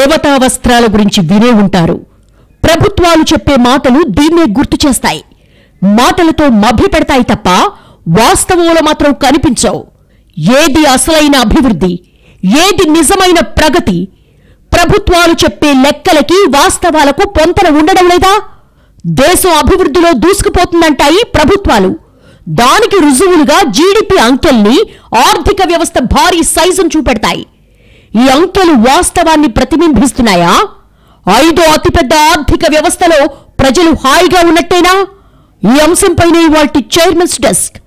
దేవతా వస్త్రాల గురించి వినే ఉంటారు ప్రభుత్వాలు చెప్పే మాటలు దీన్నే గుర్తు చేస్తాయి మాటలతో మభ్యపెడతాయి తప్ప వాస్తవంలో మాత్రం కనిపించవు ఏది అసలైన అభివృద్ధి ఏది నిజమైన ప్రగతి ప్రభుత్వాలు చెప్పే లెక్కలకి వాస్తవాలకు పొంతన ఉండడం లేదా దేశం అభివృద్ధిలో దూసుకుపోతుందంటాయి ప్రభుత్వాలు దానికి రుజువులుగా జీడిపి అంకెల్ని ఆర్థిక వ్యవస్థ భారీ సైజును చూపెడతాయి ఈ అంకెలు వాస్తవాన్ని ప్రతిబింబిస్తున్నాయా ఐదో అతిపెద్ద ఆర్థిక వ్యవస్థలో ప్రజలు హాయిగా ఉన్నట్టేనా ఈ అంశంపైనే వాటి చైర్మన్స్ డెస్క్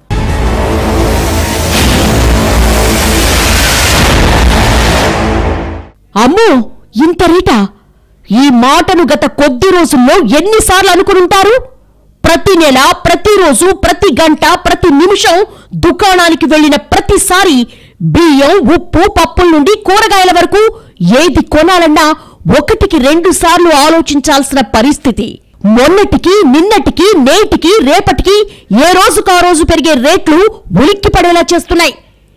అమ్మో ఇంత రేటా ఈ మాటను గత కొద్ది రోజుల్లో ఎన్నిసార్లు అనుకునుంటారు ప్రతి నెల ప్రతిరోజు ప్రతి గంట ప్రతి నిమిషం దుకాణానికి వెళ్లిన ప్రతిసారి బియ్యం ఉప్పు పప్పుల నుండి కూరగాయల వరకు ఏది కొనాలన్నా ఒకటికి రెండు సార్లు ఆలోచించాల్సిన పరిస్థితి మొన్నటికి నిన్నటికి నేటికి రేపటికి ఏ రోజుకా రోజు పెరిగే రేట్లు ఉలిక్కి పడేలా చేస్తున్నాయి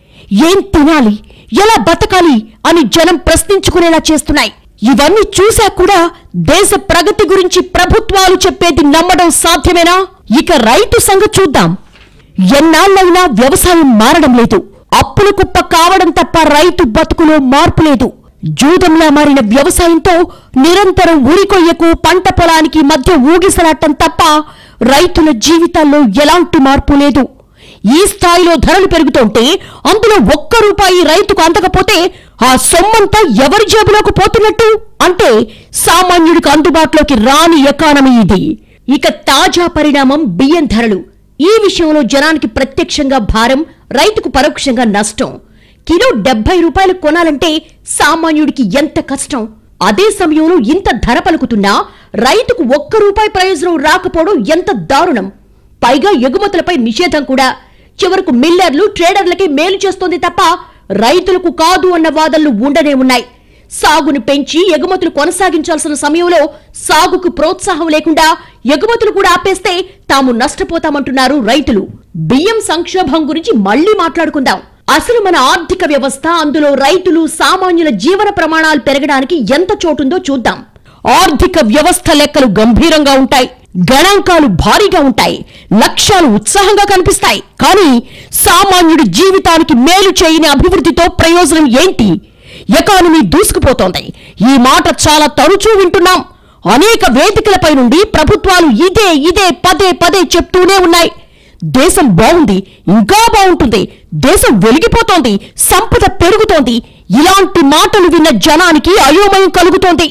ఏం తినాలి ఎలా బతకాలి అని జనం ప్రశ్నించుకునేలా చేస్తున్నాయి ఇవన్నీ చూసా కూడా దేశ ప్రగతి గురించి ప్రభుత్వాలు చెప్పేది నమ్మడం సాధ్యమేనా ఇక రైతు సంగతి చూద్దాం ఎన్నాళ్ళైనా వ్యవసాయం మారడం లేదు అప్పుల కుప్ప కావడం తప్ప రైతు బతుకులో మార్పు లేదు జూదంలా మారిన వ్యవసాయంతో నిరంతరం ఉరికొయ్యకు పంట పొలానికి మధ్య ఊగిసలాటం తప్ప రైతుల జీవితాల్లో ఎలాంటి మార్పు లేదు ఈ స్థాయిలో ధరలు పెరుగుతుంటే అందులో ఒక్క రూపాయి రైతుకు అందకపోతే ఆ సొమ్మంతా ఎవరి జేబులోకి పోతున్నట్టు అంటే సామాన్యుడికి అందుబాటులోకి రాని ఎకానమీ ఇది ఇక తాజా పరిణామం బియ్యం ధరలు ఈ విషయంలో జనానికి ప్రత్యక్షంగా భారం రైతుకు పరోక్షంగా నష్టం కిలో డెబ్బై రూపాయలు కొనాలంటే సామాన్యుడికి ఎంత కష్టం అదే సమయంలో ఇంత ధర పలుకుతున్నా రైతుకు ఒక్క రూపాయి ప్రయోజనం రాకపోవడం ఎంత దారుణం పైగా ఎగుమతులపై నిషేధం కూడా చివరకు మిల్లర్లు ట్రేడర్లకి మేలు చేస్తోంది తప్ప రైతులకు కాదు అన్న వాదనలు ఉండనే ఉన్నాయి సాగును పెంచి ఎగుమతులు కొనసాగించాల్సిన సమయంలో సాగుకు ప్రోత్సాహం లేకుండా ఎగుమతులు కూడా ఆపేస్తే తాము నష్టపోతామంటున్నారు రైతులు బియ్యం సంక్షోభం గురించి మళ్లీ మాట్లాడుకుందాం అసలు మన ఆర్థిక వ్యవస్థ అందులో రైతులు సామాన్యుల జీవన ప్రమాణాలు పెరగడానికి ఎంత చోటుందో చూద్దాం ఆర్థిక వ్యవస్థ లెక్కలు గంభీరంగా ఉంటాయి గణాంకాలు భారీగా ఉంటాయి లక్ష్యాలు ఉత్సాహంగా కనిపిస్తాయి కానీ సామాన్యుడి జీవితానికి మేలు చేయని అభివృద్ధితో ప్రయోజనం ఏంటి ఎకానమీ దూసుకుపోతోంది ఈ మాట చాలా తరచూ వింటున్నాం అనేక వేదికలపై నుండి ప్రభుత్వాలు ఇదే ఇదే పదే పదే చెప్తూనే ఉన్నాయి దేశం బాగుంది ఇంకా బాగుంటుంది దేశం వెలిగిపోతోంది సంపద పెరుగుతోంది ఇలాంటి మాటలు విన్న జనానికి అయోమయం కలుగుతోంది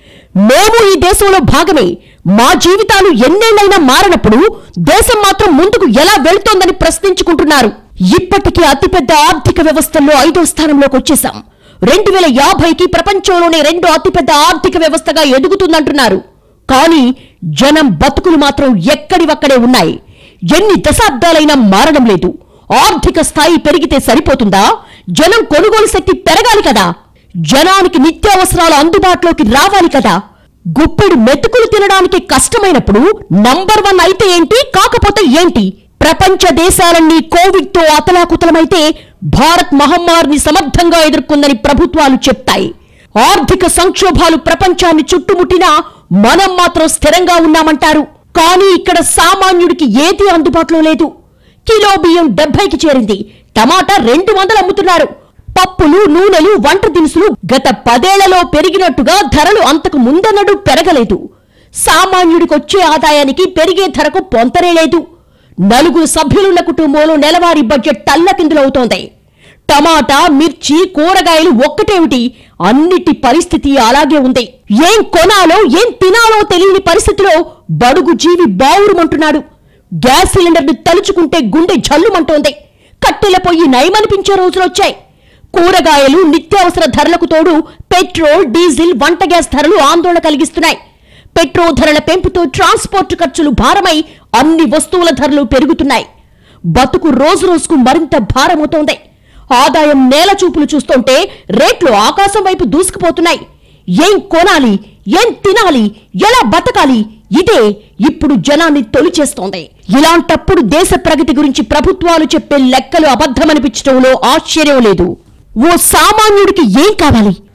మేము ఈ దేశంలో భాగమే మా జీవితాలు ఎన్నేళ్లైనా మారినప్పుడు దేశం మాత్రం ముందుకు ఎలా వెళ్తోందని ప్రశ్నించుకుంటున్నారు ఇప్పటికీ అతిపెద్ద ఆర్థిక వ్యవస్థల్లో ఐదో స్థానంలోకి వచ్చేసాం రెండు వేల యాభైకి ప్రపంచంలోనే రెండో అతిపెద్ద ఆర్థిక వ్యవస్థగా ఎదుగుతుందంటున్నారు కానీ జనం బతుకులు మాత్రం ఎక్కడివక్కడే ఉన్నాయి ఎన్ని దశాబ్దాలైనా మారడం లేదు ఆర్థిక స్థాయి పెరిగితే సరిపోతుందా జనం కొనుగోలు శక్తి పెరగాలి కదా జనానికి నిత్యావసరాలు అందుబాటులోకి రావాలి కదా గుప్పెడు మెతుకులు తినడానికి కష్టమైనప్పుడు నంబర్ వన్ అయితే ఏంటి కాకపోతే ఏంటి ప్రపంచ దేశాలన్నీ కోవిడ్ తో అతలాకుతలమైతే భారత్ మహమ్మారిని సమర్థంగా ఎదుర్కొందని ప్రభుత్వాలు చెప్తాయి ఆర్థిక సంక్షోభాలు ప్రపంచాన్ని చుట్టుముట్టినా మనం మాత్రం స్థిరంగా ఉన్నామంటారు కానీ ఇక్కడ సామాన్యుడికి ఏదీ అందుబాటులో లేదు కిలో బియ్యం డెబ్బైకి చేరింది టమాటా రెండు వందలు అమ్ముతున్నారు పప్పులు నూనెలు వంట దినుసులు గత పదేళ్లలో పెరిగినట్టుగా ధరలు అంతకు ముందన్నడు పెరగలేదు సామాన్యుడికొచ్చే ఆదాయానికి పెరిగే ధరకు పొంతనే లేదు నలుగురు సభ్యులున్న కుటుంబంలో నెలవారీ బడ్జెట్ తల్లకిందులవుతోంది టమాటా మిర్చి కూరగాయలు ఒక్కటేమిటి అన్నిటి పరిస్థితి అలాగే ఉంది ఏం కొనాలో ఏం తినాలో తెలియని పరిస్థితిలో బడుగు జీవి బావురుమంటున్నాడు గ్యాస్ సిలిండర్ను తలుచుకుంటే గుండె జల్లుమంటోంది కట్టెల పొయ్యి నయమనిపించే రోజులొచ్చాయి కూరగాయలు నిత్యావసర ధరలకు తోడు పెట్రోల్ డీజిల్ వంట గ్యాస్ ధరలు ఆందోళన కలిగిస్తున్నాయి పెట్రోల్ ధరల పెంపుతో ట్రాన్స్పోర్ట్ ఖర్చులు భారమై అన్ని వస్తువుల ధరలు పెరుగుతున్నాయి బతుకు రోజు రోజుకు మరింత భారమవుతోంది ఆదాయం నేల చూపులు చూస్తుంటే రేట్లు ఆకాశం వైపు దూసుకుపోతున్నాయి ఏం కొనాలి ఏం తినాలి ఎలా బతకాలి ఇదే ఇప్పుడు జనాన్ని తొలిచేస్తోంది ఇలాంటప్పుడు దేశ ప్రగతి గురించి ప్రభుత్వాలు చెప్పే లెక్కలు అబద్ధమనిపించడంలో ఆశ్చర్యం లేదు ఓ సామాన్యుడికి ఏం కావాలి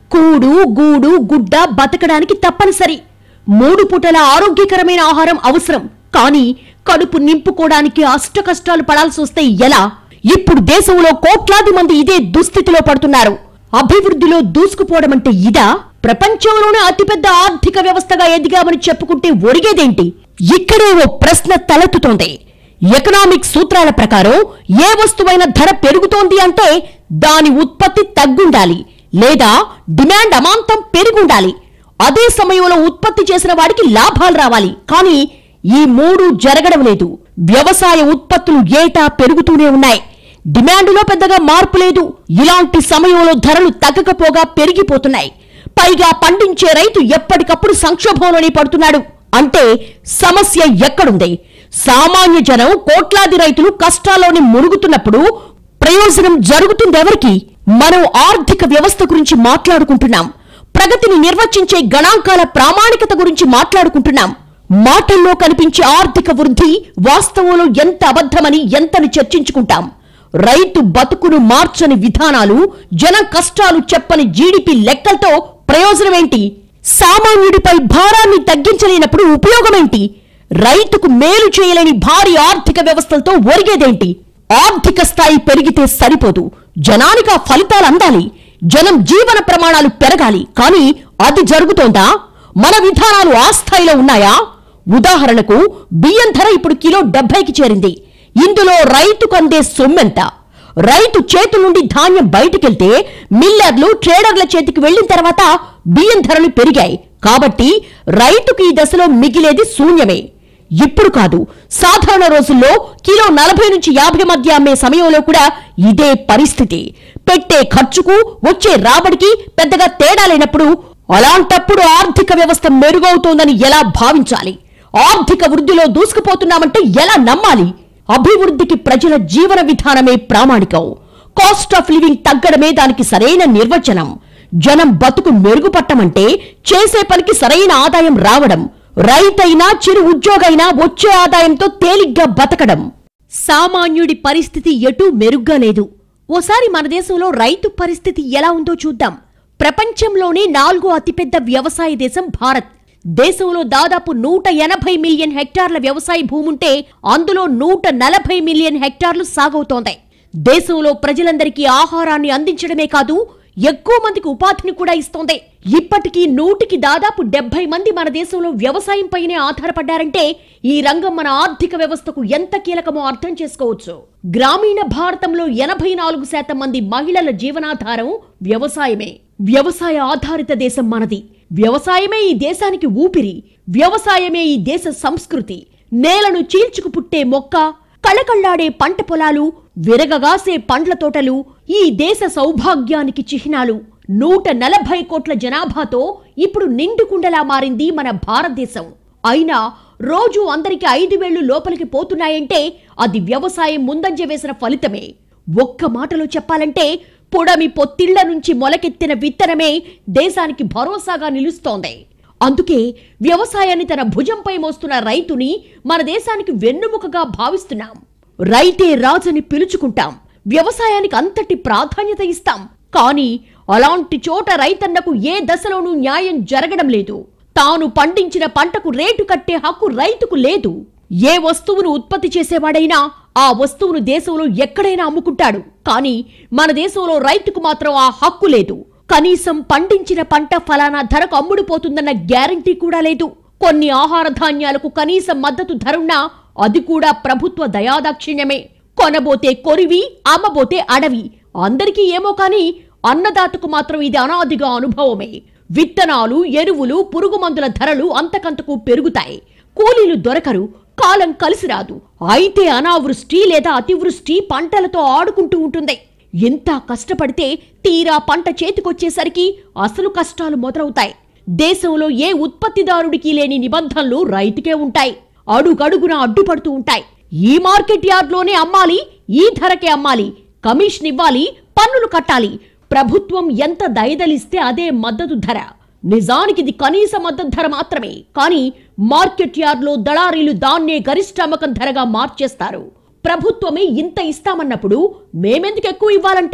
కూడు గూడు గుడ్డ బతకడానికి తప్పనిసరి మూడు పూటల ఆరోగ్యకరమైన ఆహారం అవసరం కానీ కడుపు నింపుకోవడానికి అష్ట కష్టాలు పడాల్సి వస్తే ఎలా ఇప్పుడు దేశంలో కోట్లాది మంది ఇదే దుస్థితిలో పడుతున్నారు అభివృద్ధిలో దూసుకుపోవడం అంటే ఇదా ప్రపంచంలోనే అతిపెద్ద ఆర్థిక వ్యవస్థగా ఎదిగామని చెప్పుకుంటే ఒరిగేదేంటి ఇక్కడే ఓ ప్రశ్న తలెత్తుతోంది ఎకనామిక్ సూత్రాల ప్రకారం ఏ వస్తువైన ధర పెరుగుతోంది అంటే దాని ఉత్పత్తి తగ్గుండాలి లేదా డిమాండ్ అమాంతం పెరుగుండాలి అదే సమయంలో ఉత్పత్తి చేసిన వాడికి లాభాలు రావాలి కానీ ఈ మూడు జరగడం లేదు వ్యవసాయ ఉత్పత్తులు ఏటా పెరుగుతూనే ఉన్నాయి డిమాండ్లో పెద్దగా మార్పు లేదు ఇలాంటి సమయంలో ధరలు తగ్గకపోగా పెరిగిపోతున్నాయి పైగా పండించే రైతు ఎప్పటికప్పుడు సంక్షోభంలోనే పడుతున్నాడు అంటే సమస్య ఎక్కడుంది సామాన్య జనం కోట్లాది రైతులు కష్టాల్లోని మునుగుతున్నప్పుడు ప్రయోజనం జరుగుతుందెవరికి మనం ఆర్థిక వ్యవస్థ గురించి మాట్లాడుకుంటున్నాం ప్రగతిని నిర్వచించే గణాంకాల ప్రామాణికత గురించి మాట్లాడుకుంటున్నాం మాటల్లో కనిపించే ఆర్థిక వృద్ధి వాస్తవంలో ఎంత అబద్ధమని ఎంతని చర్చించుకుంటాం రైతు బతుకును మార్చని విధానాలు జనం కష్టాలు చెప్పని జీడిపి లెక్కలతో ప్రయోజనమేంటి సామాన్యుడిపై భారాన్ని తగ్గించలేనప్పుడు ఉపయోగమేంటి రైతుకు మేలు చేయలేని భారీ ఆర్థిక వ్యవస్థలతో ఒరిగేదేంటి ఆర్థిక స్థాయి పెరిగితే సరిపోదు జనానికి ఆ ఫలితాలు అందాలి జనం జీవన ప్రమాణాలు పెరగాలి కానీ అది జరుగుతోందా మన విధానాలు ఆ స్థాయిలో ఉన్నాయా ఉదాహరణకు బియ్యం ధర ఇప్పుడు కిలో డెబ్బైకి చేరింది ఇందులో రైతుకు అందే సొమ్మెంత రైతు చేతుల నుండి ధాన్యం బయటికెళ్తే మిల్లర్లు ట్రేడర్ల చేతికి వెళ్లిన తర్వాత బియ్యం ధరలు పెరిగాయి కాబట్టి రైతుకు ఈ దశలో మిగిలేది శూన్యమే ఇప్పుడు కాదు సాధారణ రోజుల్లో కిలో నలభై నుంచి యాభై మధ్య అమ్మే సమయంలో కూడా ఇదే పరిస్థితి పెట్టే ఖర్చుకు వచ్చే రాబడికి పెద్దగా తేడా లేనప్పుడు అలాంటప్పుడు ఆర్థిక వ్యవస్థ మెరుగవుతోందని ఎలా భావించాలి ఆర్థిక వృద్ధిలో దూసుకుపోతున్నామంటే ఎలా నమ్మాలి అభివృద్ధికి ప్రజల జీవన విధానమే ప్రామాణికం కాస్ట్ ఆఫ్ లివింగ్ తగ్గడమే దానికి సరైన నిర్వచనం జనం బతుకు మెరుగుపట్టమంటే చేసే పనికి సరైన ఆదాయం రావడం రైతైనా చిరు ఉద్యోగైనా వచ్చే ఆదాయంతో తేలిగ్గా బతకడం సామాన్యుడి పరిస్థితి ఎటూ మెరుగ్గా లేదు ఓసారి మన దేశంలో రైతు పరిస్థితి ఎలా ఉందో చూద్దాం ప్రపంచంలోనే నాలుగో అతిపెద్ద వ్యవసాయ దేశం భారత్ దేశంలో దాదాపు నూట ఎనభై మిలియన్ హెక్టార్ల వ్యవసాయ భూముంటే అందులో నూట నలభై మిలియన్ హెక్టార్లు సాగవుతోంది దేశంలో ప్రజలందరికీ ఆహారాన్ని అందించడమే కాదు ఎక్కువ మందికి ఉపాధిని కూడా ఇస్తోంది ఇప్పటికీ నూటికి దాదాపు డెబ్బై మంది మన దేశంలో వ్యవసాయంపైనే ఆధారపడ్డారంటే ఈ రంగం మన ఆర్థిక వ్యవస్థకు ఎంత కీలకమో అర్థం చేసుకోవచ్చు గ్రామీణ భారతంలో ఎనభై నాలుగు శాతం మంది మహిళల జీవనాధారం వ్యవసాయమే వ్యవసాయ ఆధారిత దేశం మనది వ్యవసాయమే ఈ దేశానికి ఊపిరి వ్యవసాయమే ఈ దేశ సంస్కృతి నేలను చీల్చుకు పుట్టే మొక్క కళకళ్లాడే పంట పొలాలు విరగగాసే పండ్ల తోటలు ఈ దేశ సౌభాగ్యానికి చిహ్నాలు నూట నలభై కోట్ల జనాభాతో ఇప్పుడు నిండుకుండలా మారింది మన భారతదేశం అయినా రోజు అందరికి ఐదు వేళ్లు లోపలికి పోతున్నాయంటే అది వ్యవసాయం ముందంజ వేసిన ఫలితమే ఒక్క మాటలో చెప్పాలంటే పొడమి పొత్తిళ్ల నుంచి మొలకెత్తిన విత్తనమే దేశానికి భరోసాగా నిలుస్తోంది అందుకే వ్యవసాయాన్ని తన భుజంపై మోస్తున్న రైతుని మన దేశానికి వెన్నుముకగా భావిస్తున్నాం రైతే రాజని పిలుచుకుంటాం వ్యవసాయానికి అంతటి ప్రాధాన్యత ఇస్తాం కానీ అలాంటి చోట రైతన్నకు ఏ దశలోనూ న్యాయం జరగడం లేదు తాను పండించిన పంటకు రేటు కట్టే హక్కు రైతుకు లేదు ఏ వస్తువును ఉత్పత్తి చేసేవాడైనా ఆ వస్తువును దేశంలో ఎక్కడైనా అమ్ముకుంటాడు కానీ మన దేశంలో రైతుకు మాత్రం ఆ హక్కు లేదు కనీసం పండించిన పంట ఫలానా ధరకు అమ్ముడుపోతుందన్న గ్యారంటీ కూడా లేదు కొన్ని ఆహార ధాన్యాలకు కనీస మద్దతు ధరున్నా అది కూడా ప్రభుత్వ దయాదాక్షిణ్యమే కొనబోతే కొరివి అమ్మబోతే అడవి అందరికీ ఏమో కాని అన్నదాతకు మాత్రం ఇది అనాదిగా అనుభవమే విత్తనాలు ఎరువులు పురుగు మందుల ధరలు అంతకంతకు పెరుగుతాయి కూలీలు దొరకరు కాలం కలిసి రాదు అయితే అనావృష్టి లేదా అతివృష్టి పంటలతో ఆడుకుంటూ ఉంటుంది ఎంత కష్టపడితే తీరా పంట చేతికొచ్చేసరికి అసలు కష్టాలు మొదలవుతాయి దేశంలో ఏ ఉత్పత్తిదారుడికి లేని నిబంధనలు రైతుకే ఉంటాయి అడుగడుగున అడ్డుపడుతూ ఉంటాయి ఈ మార్కెట్ యార్డ్లోనే అమ్మాలి ఈ ధరకే అమ్మాలి కమిషన్ ఇవ్వాలి పన్నులు కట్టాలి ప్రభుత్వం ఎంత దయదలిస్తే అదే మద్దతు ధర నిజానికి ఇది కనీస మద్దతు ధర మాత్రమే కానీ మార్కెట్ యార్డ్లో దళారీలు దాన్నే గరిష్ట అమ్మకం ధరగా మార్చేస్తారు ప్రభుత్వమే ఇంత ఇస్తామన్నప్పుడు మేమెందుకు ఎక్కువ ఇవ్వాలంటారు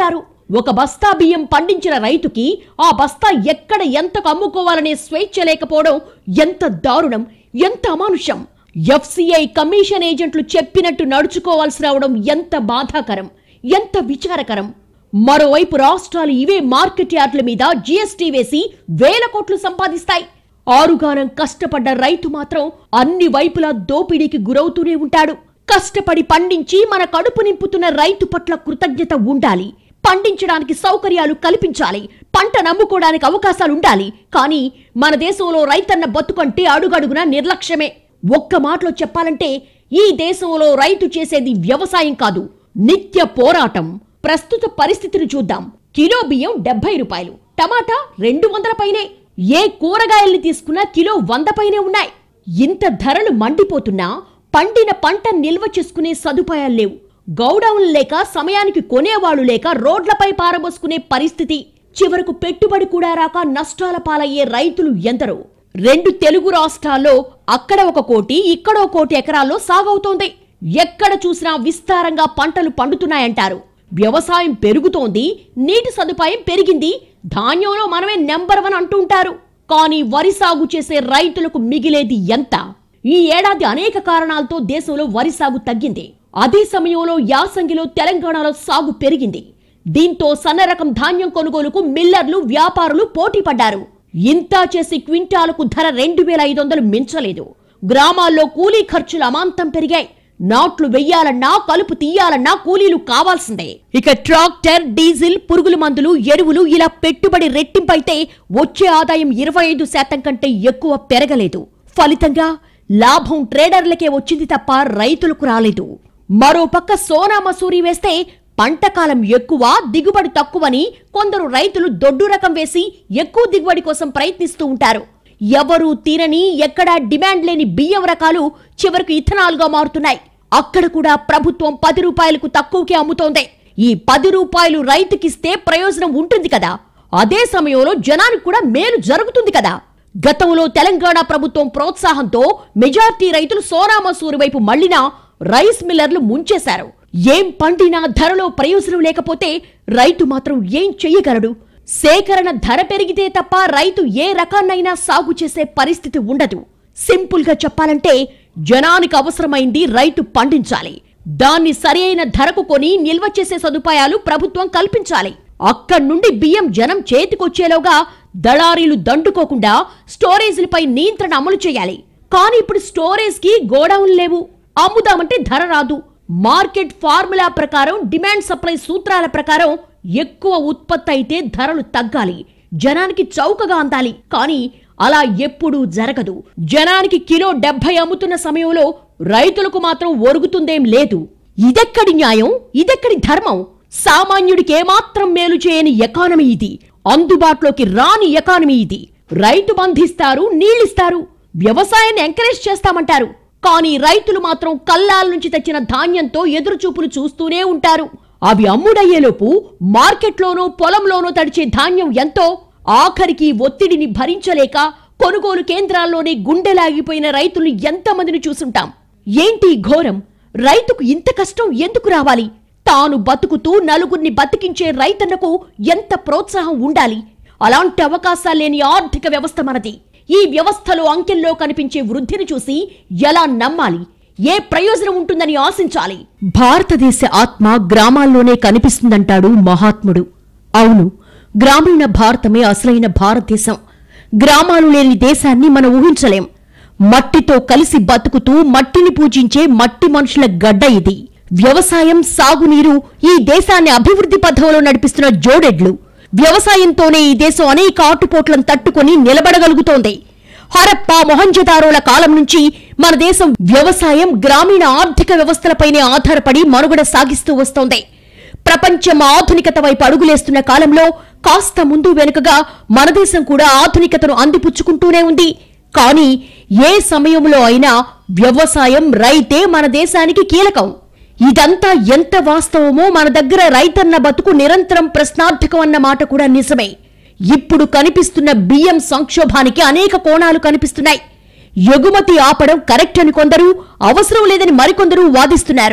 ఒక బస్తా బియ్యం పండించిన రైతుకి ఆ బస్తా ఎక్కడ ఎంతకు అమ్ముకోవాలనే స్వేచ్ఛ లేకపోవడం ఎంత దారుణం ఎంత అమానుషం ఎఫ్సిఐ కమిషన్ ఏజెంట్లు చెప్పినట్టు నడుచుకోవాల్సి రావడం ఎంత బాధాకరం ఎంత విచారకరం మరోవైపు రాష్ట్రాలు ఇవే మార్కెట్ యార్డుల మీద జీఎస్టీ వేసి వేల కోట్లు సంపాదిస్తాయి ఆరుగానం కష్టపడ్డ రైతు మాత్రం అన్ని వైపులా దోపిడీకి గురవుతూనే ఉంటాడు కష్టపడి పండించి మన కడుపు నింపుతున్న రైతు పట్ల కృతజ్ఞత ఉండాలి పండించడానికి సౌకర్యాలు కల్పించాలి పంట నమ్ముకోవడానికి అవకాశాలు ఉండాలి కానీ మన దేశంలో రైతన్న బతుకంటే అడుగడుగున నిర్లక్ష్యమే ఒక్క మాటలో చెప్పాలంటే ఈ దేశంలో రైతు చేసేది వ్యవసాయం కాదు నిత్య పోరాటం ప్రస్తుత పరిస్థితిని చూద్దాం కిలో బియ్యం డెబ్బై రూపాయలు టమాటా రెండు వందల పైనే ఏ కూరగాయల్ని తీసుకున్నా కిలో వంద పైనే ఉన్నాయి ఇంత ధరలు మండిపోతున్నా పండిన పంట నిల్వ చేసుకునే సదుపాయాలు లేవు గౌడౌన్లు లేక సమయానికి కొనేవాళ్లు లేక రోడ్లపై పారబోసుకునే పరిస్థితి చివరకు పెట్టుబడి కూడా రాక నష్టాల పాలయ్యే రైతులు ఎందరో రెండు తెలుగు రాష్ట్రాల్లో అక్కడ ఒక కోటి ఇక్కడ ఒక కోటి ఎకరాల్లో సాగవుతోంది ఎక్కడ చూసినా విస్తారంగా పంటలు పండుతున్నాయంటారు వ్యవసాయం పెరుగుతోంది నీటి సదుపాయం పెరిగింది ధాన్యంలో మనమే నెంబర్ వన్ అంటుంటారు కానీ వరి సాగు చేసే రైతులకు మిగిలేది ఎంత ఈ ఏడాది అనేక కారణాలతో దేశంలో వరి సాగు తగ్గింది అదే సమయంలో యాసంగిలో తెలంగాణలో సాగు పెరిగింది దీంతో సన్న రకం ధాన్యం కొనుగోలుకు మిల్లర్లు వ్యాపారులు పోటీ పడ్డారు ఇంతా చేసి క్వింటాలకు ధర రెండు వేల ఐదు వందలు మించలేదు గ్రామాల్లో కూలీ ఖర్చులు అమాంతం పెరిగాయి నాట్లు వెయ్యాలన్నా కలుపు తీయాలన్నా కూలీలు కావాల్సిందే ఇక ట్రాక్టర్ డీజిల్ పురుగుల మందులు ఎరువులు ఇలా పెట్టుబడి రెట్టింపైతే వచ్చే ఆదాయం ఇరవై ఐదు శాతం కంటే ఎక్కువ పెరగలేదు ఫలితంగా లాభం ట్రేడర్లకే వచ్చింది తప్ప రైతులకు రాలేదు మరోపక్క సోనా మసూరి వేస్తే పంటకాలం ఎక్కువ దిగుబడి తక్కువని కొందరు రైతులు దొడ్డు రకం వేసి ఎక్కువ దిగుబడి కోసం ప్రయత్నిస్తూ ఉంటారు ఎవరూ తినని ఎక్కడా డిమాండ్ లేని బియ్యం రకాలు చివరకు ఇథనాల్గా మారుతున్నాయి అక్కడ కూడా ప్రభుత్వం పది రూపాయలకు తక్కువకే అమ్ముతోంది ఈ పది రూపాయలు రైతుకిస్తే ప్రయోజనం ఉంటుంది కదా అదే సమయంలో జనానికి కూడా మేలు జరుగుతుంది కదా గతంలో తెలంగాణ ప్రభుత్వం ప్రోత్సాహంతో మెజార్టీ రైతులు సోనా మసూరి వైపు మళ్లినా రైస్ మిల్లర్లు ముంచేశారు ఏం పండినా ధరలో ప్రయోజనం లేకపోతే రైతు మాత్రం ఏం చెయ్యగలడు సేకరణ ధర పెరిగితే తప్ప రైతు ఏ రకాన్నైనా సాగు చేసే పరిస్థితి ఉండదు సింపుల్ గా చెప్పాలంటే జనానికి అవసరమైంది రైతు పండించాలి దాన్ని సరైన ధరకు కొని నిల్వ చేసే సదుపాయాలు ప్రభుత్వం కల్పించాలి అక్కడి నుండి బియ్యం జనం చేతికొచ్చేలోగా దళారీలు దండుకోకుండా స్టోరేజీలపై నియంత్రణ అమలు చేయాలి కానీ ఇప్పుడు స్టోరేజ్ కి గోడౌన్ లేవు అమ్ముదామంటే ధర రాదు మార్కెట్ ఫార్ములా ప్రకారం డిమాండ్ సప్లై సూత్రాల ప్రకారం ఎక్కువ ఉత్పత్తి అయితే ధరలు తగ్గాలి జనానికి చౌకగా అందాలి కానీ అలా ఎప్పుడూ జరగదు జనానికి కిలో డెబ్బై అమ్ముతున్న సమయంలో రైతులకు మాత్రం ఒరుగుతుందేం లేదు ఇదెక్కడి న్యాయం ఇదెక్కడి ధర్మం సామాన్యుడికి ఏమాత్రం మేలు చేయని ఎకానమీ ఇది అందుబాటులోకి రాని ఎకానమీ ఇది రైతు బంధిస్తారు నీళ్ళిస్తారు వ్యవసాయాన్ని ఎంకరేజ్ చేస్తామంటారు కానీ రైతులు మాత్రం కల్లాల నుంచి తెచ్చిన ధాన్యంతో ఎదురుచూపులు చూస్తూనే ఉంటారు అవి అమ్ముడయ్యేలోపు మార్కెట్లోనో పొలంలోనో తడిచే ధాన్యం ఎంతో ఆఖరికి ఒత్తిడిని భరించలేక కొనుగోలు కేంద్రాల్లోనే గుండెలాగిపోయిన రైతుల్ని ఎంతమందిని చూసుంటాం ఏంటి ఈ ఘోరం రైతుకు ఇంత కష్టం ఎందుకు రావాలి తాను బతుకుతూ నలుగురిని బతికించే రైతన్నకు ఎంత ప్రోత్సాహం ఉండాలి అలాంటి అవకాశాలు లేని ఆర్థిక వ్యవస్థ మనది ఈ వ్యవస్థలో అంకెల్లో కనిపించే వృద్ధిని చూసి ఎలా నమ్మాలి ఏ ప్రయోజనం ఉంటుందని ఆశించాలి భారతదేశ ఆత్మ గ్రామాల్లోనే కనిపిస్తుందంటాడు మహాత్ముడు అవును గ్రామీణ భారతమే అసలైన భారతదేశం గ్రామాలు లేని దేశాన్ని మనం ఊహించలేం మట్టితో కలిసి బతుకుతూ మట్టిని పూజించే మట్టి మనుషుల గడ్డ ఇది వ్యవసాయం సాగునీరు ఈ దేశాన్ని అభివృద్ధి పథంలో నడిపిస్తున్న జోడెడ్లు వ్యవసాయంతోనే ఈ దేశం అనేక ఆటుపోట్లను తట్టుకొని నిలబడగలుగుతోంది హరప్ప మొహంజదారోల కాలం నుంచి మన దేశం వ్యవసాయం గ్రామీణ ఆర్థిక వ్యవస్థలపైనే ఆధారపడి మనుగడ సాగిస్తూ వస్తోంది ప్రపంచం ఆధునికత వైపు అడుగులేస్తున్న కాలంలో కాస్త ముందు వెనుకగా మన దేశం కూడా ఆధునికతను అందిపుచ్చుకుంటూనే ఉంది కానీ ఏ సమయంలో అయినా వ్యవసాయం రైతే మన దేశానికి కీలకం ఇదంతా ఎంత వాస్తవమో మన దగ్గర రైతన్న బతుకు నిరంతరం ప్రశ్నార్థకం అన్న మాట కూడా నిజమే ఇప్పుడు కనిపిస్తున్న బియ్యం సంక్షోభానికి అనేక కోణాలు కనిపిస్తున్నాయి ఎగుమతి ఆపడం కరెక్ట్ అని కొందరు అవసరం లేదని మరికొందరు వాదిస్తున్నారు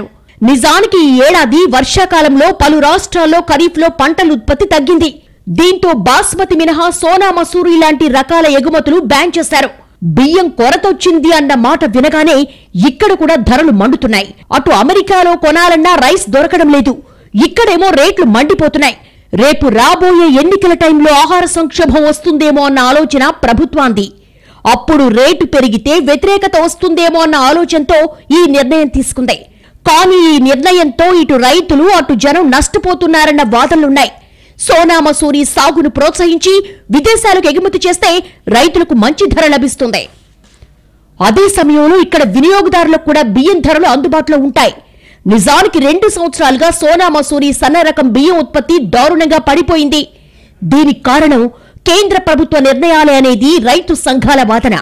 నిజానికి ఈ ఏడాది వర్షాకాలంలో పలు రాష్ట్రాల్లో ఖరీఫ్లో పంటల ఉత్పత్తి తగ్గింది దీంతో బాస్మతి మినహా సోనా మసూరి లాంటి రకాల ఎగుమతులు బ్యాన్ చేశారు బియ్యం కొరతొచ్చింది అన్న మాట వినగానే ఇక్కడ కూడా ధరలు మండుతున్నాయి అటు అమెరికాలో కొనాలన్నా రైస్ దొరకడం లేదు ఇక్కడేమో రేట్లు మండిపోతున్నాయి రేపు రాబోయే ఎన్నికల టైంలో ఆహార సంక్షోభం వస్తుందేమో అన్న ఆలోచన ప్రభుత్వాంది అప్పుడు రేటు పెరిగితే వ్యతిరేకత వస్తుందేమో అన్న ఆలోచనతో ఈ నిర్ణయం తీసుకుంది కానీ ఈ నిర్ణయంతో ఇటు రైతులు అటు జనం నష్టపోతున్నారన్న వాదనలున్నాయి సోనా మసూరి సాగును ప్రోత్సహించి విదేశాలకు ఎగుమతి చేస్తే రైతులకు మంచి ధర లభిస్తుంది అదే సమయంలో ఇక్కడ వినియోగదారులకు కూడా బియ్యం ధరలు అందుబాటులో ఉంటాయి నిజానికి రెండు సంవత్సరాలుగా సోనా మసూరి సన్న రకం బియ్యం ఉత్పత్తి దారుణంగా పడిపోయింది దీనికి కారణం కేంద్ర ప్రభుత్వ నిర్ణయాలే అనేది రైతు సంఘాల వాదన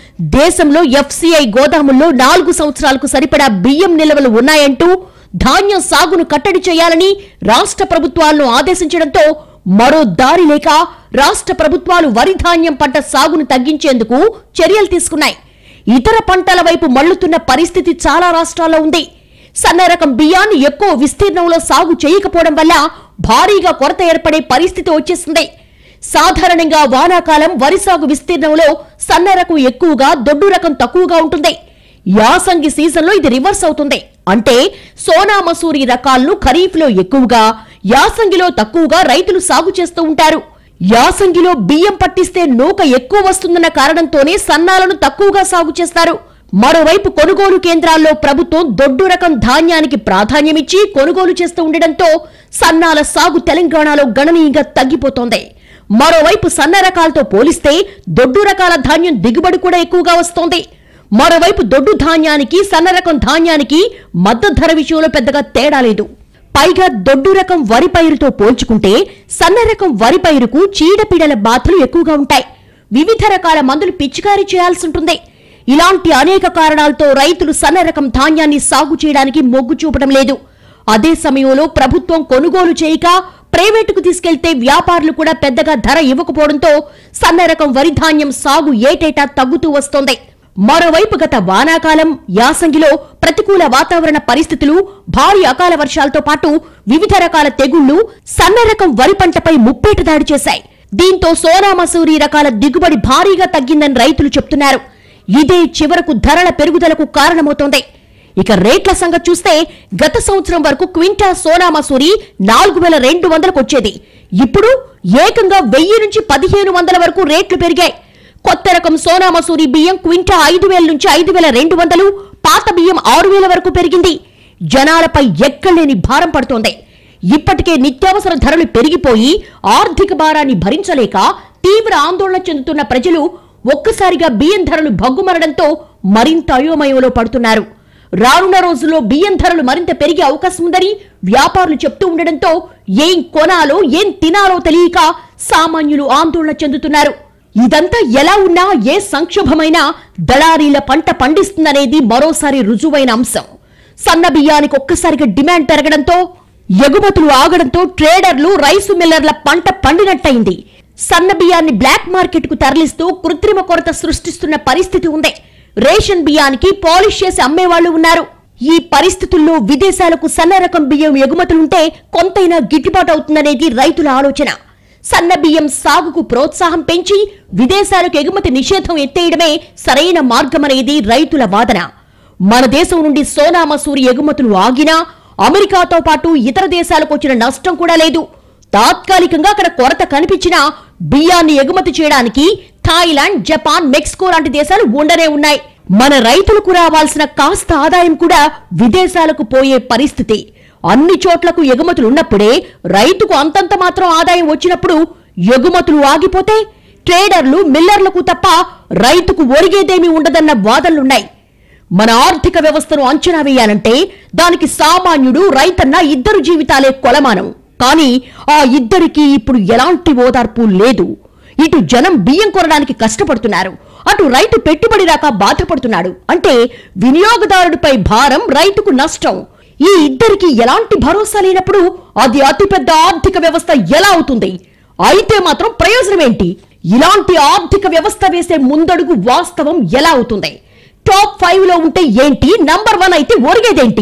దేశంలో ఎఫ్సీఐ గోదాముల్లో నాలుగు సంవత్సరాలకు సరిపడా బియ్యం నిల్వలు ఉన్నాయంటూ ధాన్యం సాగును కట్టడి చేయాలని రాష్ట్ర ప్రభుత్వాలను ఆదేశించడంతో మరో దారి లేక రాష్ట్ర ప్రభుత్వాలు వరి ధాన్యం పంట సాగును తగ్గించేందుకు చర్యలు తీసుకున్నాయి ఇతర పంటల వైపు మళ్లుతున్న పరిస్థితి చాలా రాష్ట్రాల్లో ఉంది సన్న రకం బియ్యాన్ని ఎక్కువ విస్తీర్ణంలో సాగు చేయకపోవడం వల్ల భారీగా కొరత ఏర్పడే పరిస్థితి వచ్చేసింది సాధారణంగా వానాకాలం వరి సాగు విస్తీర్ణంలో సన్న రకం ఎక్కువగా దొడ్డు రకం తక్కువగా ఉంటుంది యాసంగి సీజన్లో ఇది రివర్స్ అవుతుంది అంటే సోనా మసూరి రకాలను ఖరీఫ్లో ఎక్కువగా యాసంగిలో తక్కువగా రైతులు సాగు చేస్తూ ఉంటారు యాసంగిలో బియ్యం పట్టిస్తే నూక ఎక్కువ వస్తుందన్న కారణంతోనే సన్నాలను తక్కువగా సాగు చేస్తారు మరోవైపు కొనుగోలు కేంద్రాల్లో ప్రభుత్వం దొడ్డు రకం ధాన్యానికి ప్రాధాన్యమిచ్చి కొనుగోలు చేస్తూ ఉండడంతో సన్నాల సాగు తెలంగాణలో గణనీయంగా తగ్గిపోతోంది మరోవైపు సన్న రకాలతో పోలిస్తే దొడ్డు రకాల ధాన్యం దిగుబడి కూడా ఎక్కువగా వస్తోంది మరోవైపు దొడ్డు ధాన్యానికి సన్న రకం ధాన్యానికి మద్దతు ధర విషయంలో పెద్దగా తేడా లేదు పైగా దొడ్డు రకం వరి పైరుతో పోల్చుకుంటే సన్న రకం వరి పైరుకు చీడపీడల బాధలు ఎక్కువగా ఉంటాయి వివిధ రకాల మందులు పిచికారీ చేయాల్సి ఉంటుంది ఇలాంటి అనేక కారణాలతో రైతులు సన్న రకం ధాన్యాన్ని సాగు చేయడానికి మొగ్గు చూపడం లేదు అదే సమయంలో ప్రభుత్వం కొనుగోలు చేయక ప్రైవేటుకు తీసుకెళ్తే వ్యాపారులు కూడా పెద్దగా ధర ఇవ్వకపోవడంతో సన్న రకం వరి ధాన్యం సాగు ఏటేటా తగ్గుతూ వస్తోంది మరోవైపు గత వానాకాలం యాసంగిలో ప్రతికూల వాతావరణ పరిస్థితులు భారీ అకాల వర్షాలతో పాటు వివిధ రకాల తెగుళ్లు సన్న రకం వరి పంటపై ముప్పేట దాడి చేశాయి దీంతో సోనా మసూరి రకాల దిగుబడి భారీగా తగ్గిందని రైతులు చెప్తున్నారు ఇదే చివరకు ధరల పెరుగుదలకు కారణమవుతోంది ఇక రేట్ల సంగతి చూస్తే గత సంవత్సరం వరకు క్వింటా సోనా మసూరి నాలుగు వేల రెండు వందలకు వచ్చేది ఇప్పుడు ఏకంగా వెయ్యి నుంచి పదిహేను వందల వరకు రేట్లు పెరిగాయి కొత్త రకం సోనా మసూరి బియ్యం క్వింటా ఐదు వేల నుంచి ఐదు వేల రెండు వందలు పాత బియ్యం ఆరు వేల వరకు పెరిగింది జనాలపై ఎక్కలేని భారం పడుతోంది ఇప్పటికే నిత్యావసర ధరలు పెరిగిపోయి ఆర్థిక భారాన్ని భరించలేక తీవ్ర ఆందోళన చెందుతున్న ప్రజలు ఒక్కసారిగా బియ్యం ధరలు భగ్గుమరడంతో మరింత అయోమయంలో పడుతున్నారు రానున్న రోజుల్లో బియ్యం ధరలు మరింత పెరిగే అవకాశం ఉందని వ్యాపారులు చెప్తూ ఉండడంతో ఏం కొనాలో ఏం తినాలో తెలియక సామాన్యులు ఆందోళన చెందుతున్నారు ఇదంతా ఎలా ఉన్నా ఏ సంక్షోభమైనా దళారీల పంట పండిస్తుందనేది మరోసారి రుజువైన అంశం సన్న బియ్యానికి ఒక్కసారిగా డిమాండ్ పెరగడంతో ఎగుమతులు ఆగడంతో ట్రేడర్లు రైసు మిల్లర్ల పంట పండినట్టయింది సన్న బియ్యాన్ని బ్లాక్ మార్కెట్ కు తరలిస్తూ కృత్రిమ కొరత సృష్టిస్తున్న పరిస్థితి ఉంది రేషన్ బియ్యానికి పాలిష్ చేసి అమ్మేవాళ్లు ఉన్నారు ఈ పరిస్థితుల్లో విదేశాలకు సన్న రకం బియ్యం ఎగుమతులుంటే కొంతైనా గిట్టుబాటు అవుతుందనేది రైతుల ఆలోచన సన్న బియ్యం సాగుకు ప్రోత్సాహం పెంచి విదేశాలకు ఎగుమతి నిషేధం ఎత్తేయడమే సరైన మార్గమనేది రైతుల వాదన మన దేశం నుండి సోనా మసూరి ఎగుమతులు ఆగినా అమెరికాతో పాటు ఇతర దేశాలకు వచ్చిన నష్టం కూడా లేదు తాత్కాలికంగా అక్కడ కొరత కనిపించినా బియ్యాన్ని ఎగుమతి చేయడానికి థాయిలాండ్ జపాన్ మెక్సికో లాంటి దేశాలు ఉండనే ఉన్నాయి మన రైతులకు రావాల్సిన కాస్త ఆదాయం కూడా విదేశాలకు పోయే పరిస్థితి అన్ని చోట్లకు ఎగుమతులు ఉన్నప్పుడే రైతుకు అంతంత మాత్రం ఆదాయం వచ్చినప్పుడు ఎగుమతులు ఆగిపోతే ట్రేడర్లు మిల్లర్లకు తప్ప రైతుకు ఒరిగేదేమీ ఉండదన్న వాదనలున్నాయి మన ఆర్థిక వ్యవస్థను అంచనా వేయాలంటే దానికి సామాన్యుడు రైతన్న ఇద్దరు జీవితాలే కొలమానం కానీ ఆ ఇద్దరికి ఇప్పుడు ఎలాంటి ఓదార్పు లేదు ఇటు జనం బియ్యం కొనడానికి కష్టపడుతున్నారు అటు రైతు పెట్టుబడి రాక బాధపడుతున్నాడు అంటే వినియోగదారుడిపై భారం రైతుకు నష్టం ఈ ఇద్దరికి ఎలాంటి భరోసా లేనప్పుడు అది అతిపెద్ద ఆర్థిక వ్యవస్థ ఎలా అవుతుంది అయితే మాత్రం ప్రయోజనం ఏంటి ఇలాంటి ఆర్థిక వ్యవస్థ వేసే ముందడుగు వాస్తవం ఎలా అవుతుంది టాప్ ఫైవ్ లో ఉంటే ఏంటి నంబర్ వన్ అయితే ఒరిగేదేంటి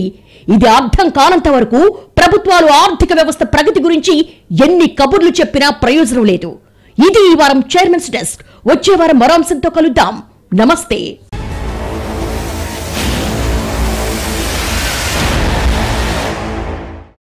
ఇది అర్థం కానంత వరకు ప్రభుత్వాలు ఆర్థిక వ్యవస్థ ప్రగతి గురించి ఎన్ని కబుర్లు చెప్పినా ప్రయోజనం లేదు ఇది ఈ వారం చైర్మన్స్ డెస్క్ వచ్చే వారం మరో అంశంతో కలుద్దాం నమస్తే